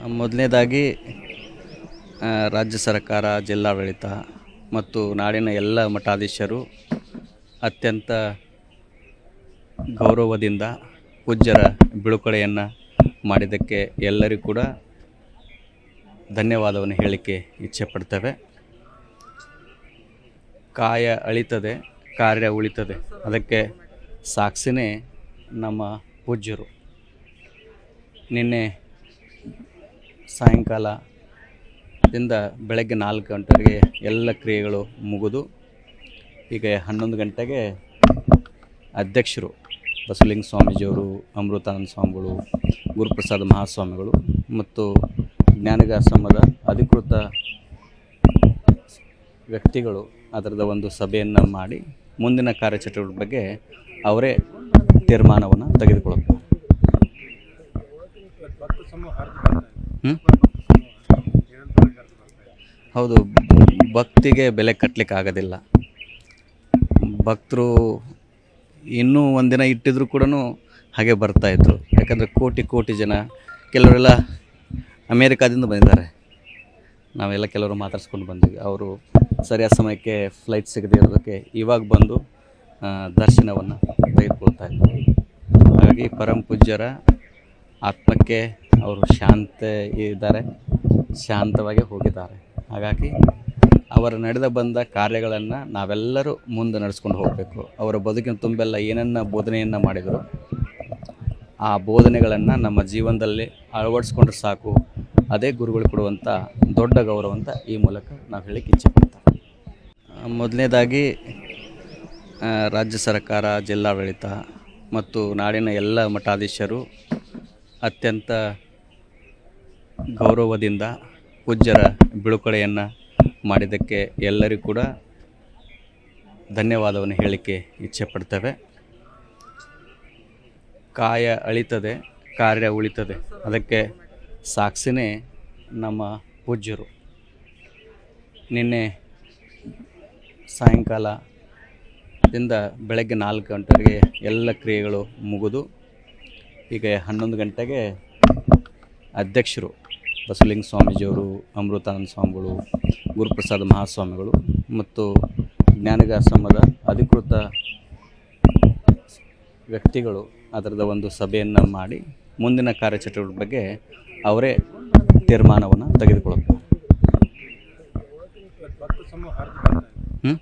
ಮೊದಲನೇದಾಗಿ ಆ, ರಾಜ್ಯ ಸರ್ಕಾರ ಜಿಲ್ಲಾಡಳಿತ ಮತ್ತು ನಾಡಿನ ಎಲ್ಲ ಮಠಾಧೀಶರು ಅತ್ಯಂತ ಗೌರವದಿಂದ ಪೂಜ್ಯರ ಬಿಡುಗಡೆಯನ್ನು ಮಾಡಿದ್ದಕ್ಕೆ ಎಲ್ಲರಿಗೂ ಕೂಡ ಧನ್ಯವಾದವನ್ನು ಹೇಳಲಿಕ್ಕೆ ಇಚ್ಛೆ ಪಡ್ತೇವೆ ಕಾಯ ಅಳಿತದೆ ಕಾರ್ಯ ಉಳಿತದೆ ಅದಕ್ಕೆ ಸಾಕ್ಷಿನೇ ನಮ್ಮ ಪೂಜ್ಯರು ನಿನ್ನೆ ಸಾಯಂಕಾಲದಿಂದ ಬೆಳಗ್ಗೆ ನಾಲ್ಕು ಗಂಟೆಗೆ ಎಲ್ಲ ಕ್ರಿಯೆಗಳು ಮುಗಿದು ಈಗ ಹನ್ನೊಂದು ಗಂಟೆಗೆ ಅಧ್ಯಕ್ಷರು ಬಸವಲಿಂಗ ಸ್ವಾಮೀಜಿಯವರು ಅಮೃತಾನಂದ ಸ್ವಾಮಿಗಳು ಗುರುಪ್ರಸಾದ ಮಹಾಸ್ವಾಮಿಗಳು ಮತ್ತು ಜ್ಞಾನಗಾಶ್ರಮದ ಅಧಿಕೃತ ವ್ಯಕ್ತಿಗಳು ಅದರದ ಒಂದು ಸಭೆಯನ್ನು ಮಾಡಿ ಮುಂದಿನ ಕಾರ್ಯಚಟುವಟಿಕೆ ಬಗ್ಗೆ ಅವರೇ ತೀರ್ಮಾನವನ್ನು ತೆಗೆದುಕೊಳ್ಳುತ್ತಾರೆ ಹ್ಮ್? ಹೌದು ಭಕ್ತಿಗೆ ಬೆಲೆ ಕಟ್ಟಲಿಕ್ಕೆ ಆಗೋದಿಲ್ಲ ಭಕ್ತರು ಇನ್ನೂ ಒಂದಿನ ಇಟ್ಟಿದ್ರು ಕೂಡ ಹಾಗೆ ಬರ್ತಾಯಿದ್ರು ಯಾಕಂದರೆ ಕೋಟಿ ಕೋಟಿ ಜನ ಕೆಲವರೆಲ್ಲ ಅಮೇರಿಕಾದಿಂದ ಬಂದಿದ್ದಾರೆ ನಾವೆಲ್ಲ ಕೆಲವರು ಮಾತಾಡ್ಸ್ಕೊಂಡು ಬಂದ್ವಿ ಅವರು ಸರಿಯಾದ ಸಮಯಕ್ಕೆ ಫ್ಲೈಟ್ ಸಿಗದೇ ಇರೋದಕ್ಕೆ ಇವಾಗ ಬಂದು ಆ, ದರ್ಶನವನ್ನು ತೆಗೆದುಕೊಳ್ತಾ ಇದ್ದಾರೆ ಹಾಗಾಗಿ ಪರಮ ಪೂಜ್ಯರ ಆತ್ಮಕ್ಕೆ ಅವರು ಶಾಂತ ಇದ್ದಾರೆ ಶಾಂತವಾಗಿ ಹೋಗಿದ್ದಾರೆ ಹಾಗಾಗಿ ಅವರ ನಡೆದ ಬಂದ ಕಾರ್ಯಗಳನ್ನು ನಾವೆಲ್ಲರೂ ಮುಂದೆ ನಡೆಸ್ಕೊಂಡು ಹೋಗಬೇಕು ಅವರ ಬದುಕಿನ ತುಂಬೆಲ್ಲ ಏನನ್ನ ಬೋಧನೆಯನ್ನು ಮಾಡಿದರು ಆ ಬೋಧನೆಗಳನ್ನು ನಮ್ಮ ಜೀವನದಲ್ಲಿ ಅಳವಡಿಸ್ಕೊಂಡ್ರೆ ಸಾಕು ಅದೇ ಗುರುಗಳು ಕೊಡುವಂಥ ದೊಡ್ಡ ಗೌರವ ಅಂತ ಈ ಮೂಲಕ ನಾವು ಹೇಳಿಕ್ಕೆ ಇಚ್ಛೆ ಪಡ್ತಾರೆ ಮೊದಲನೇದಾಗಿ ಆ, ರಾಜ್ಯ ಸರ್ಕಾರ ಜಿಲ್ಲಾಡಳಿತ ಮತ್ತು ನಾಡಿನ ಎಲ್ಲ ಮಠಾಧೀಶರು ಅತ್ಯಂತ ಗೌರವದಿಂದ ಪೂಜ್ಯರ ಬಿಡುಗಡೆಯನ್ನು ಮಾಡಿದ್ದಕ್ಕೆ ಎಲ್ಲರಿಗೂ ಕೂಡ ಧನ್ಯವಾದವನ್ನು ಹೇಳಲಿಕ್ಕೆ ಇಚ್ಛೆ ಪಡ್ತೇವೆ ಕಾಯ ಅಳಿತದೆ ಕಾರ್ಯ ಉಳಿತದೆ ಅದಕ್ಕೆ ಸಾಕ್ಷಿನೇ ನಮ್ಮ ಪೂಜ್ಯರು ನಿನ್ನೆ ಸಾಯಂಕಾಲದಿಂದ ಬೆಳಗ್ಗೆ ನಾಲ್ಕು ಗಂಟೆಗೆ ಎಲ್ಲ ಕ್ರಿಯೆಗಳು ಮುಗಿದು ಈಗ ಹನ್ನೊಂದು ಗಂಟೆಗೆ ಅಧ್ಯಕ್ಷರು ಬಸವಲಿಂಗ ಸ್ವಾಮೀಜಿಯವರು ಅಮೃತಾನಂದ ಸ್ವಾಮಿಗಳು ಗುರುಪ್ರಸಾದ ಮಹಾಸ್ವಾಮಿಗಳು ಮತ್ತು ಜ್ಞಾನಗಾಶ್ರಮದ ಅಧಿಕೃತ ವ್ಯಕ್ತಿಗಳು ಅದರದ ಒಂದು ಸಭೆಯನ್ನು ಮಾಡಿ ಮುಂದಿನ ಕಾರ್ಯಚಟುವಟಿಕೆ ಬಗ್ಗೆ ಅವರೇ ತೀರ್ಮಾನವನ್ನು ತೆಗೆದುಕೊಳ್ಳುತ್ತಾರೆ ಹ್ಮ್?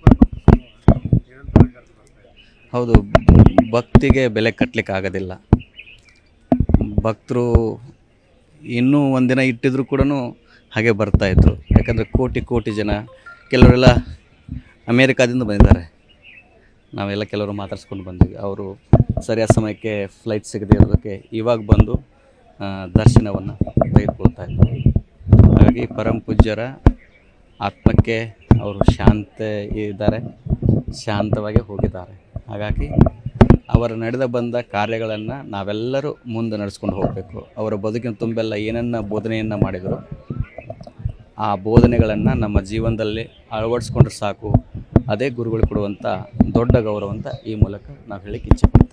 ಹೌದು ಭಕ್ತಿಗೆ ಬೆಲೆ ಕಟ್ಟಲಿಕ್ಕೆ ಆಗೋದಿಲ್ಲ ಭಕ್ತರು ಇನ್ನೂ ಒಂದಿನ ಇಟ್ಟಿದ್ರು ಕೂಡ ಹಾಗೆ ಬರ್ತಾಯಿದ್ರು ಯಾಕಂದರೆ ಕೋಟಿ ಕೋಟಿ ಜನ ಕೆಲವರೆಲ್ಲ ಅಮೇರಿಕಾದಿಂದ ಬಂದಿದ್ದಾರೆ ನಾವೆಲ್ಲ ಕೆಲವರು ಮಾತಾಡ್ಸ್ಕೊಂಡು ಬಂದ್ವಿ ಅವರು ಸರಿಯಾದ ಸಮಯಕ್ಕೆ ಫ್ಲೈಟ್ ಸಿಗದೇ ಇರೋದಕ್ಕೆ ಇವಾಗ ಬಂದು ಆ, ದರ್ಶನವನ್ನು ತೆಗೆದುಕೊಳ್ತಾ ಇದ್ದಾರೆ ಹಾಗಾಗಿ ಪರಮ ಪೂಜ್ಯರ ಆತ್ಮಕ್ಕೆ ಅವರು ಶಾಂತ ಇದ್ದಾರೆ ಶಾಂತವಾಗಿ ಹೋಗಿದ್ದಾರೆ ಹಾಗಾಗಿ ಅವರ ನಡೆದ ಬಂದ ಕಾರ್ಯಗಳನ್ನು ನಾವೆಲ್ಲರೂ ಮುಂದೆ ನಡೆಸ್ಕೊಂಡು ಹೋಗಬೇಕು ಅವರ ಬದುಕಿನ ತುಂಬೆಲ್ಲ ಏನನ್ನ ಬೋಧನೆಯನ್ನು ಮಾಡಿದರು ಆ ಬೋಧನೆಗಳನ್ನು ನಮ್ಮ ಜೀವನದಲ್ಲಿ ಅಳವಡಿಸ್ಕೊಂಡ್ರೆ ಸಾಕು ಅದೇ ಗುರುಗಳು ಕೊಡುವಂಥ ದೊಡ್ಡ ಗೌರವ ಅಂತ ಈ ಮೂಲಕ ನಾವು ಹೇಳಿಕ್ಕೆ ಇಚ್ಛೆ ಪಡ್ತೀವಿ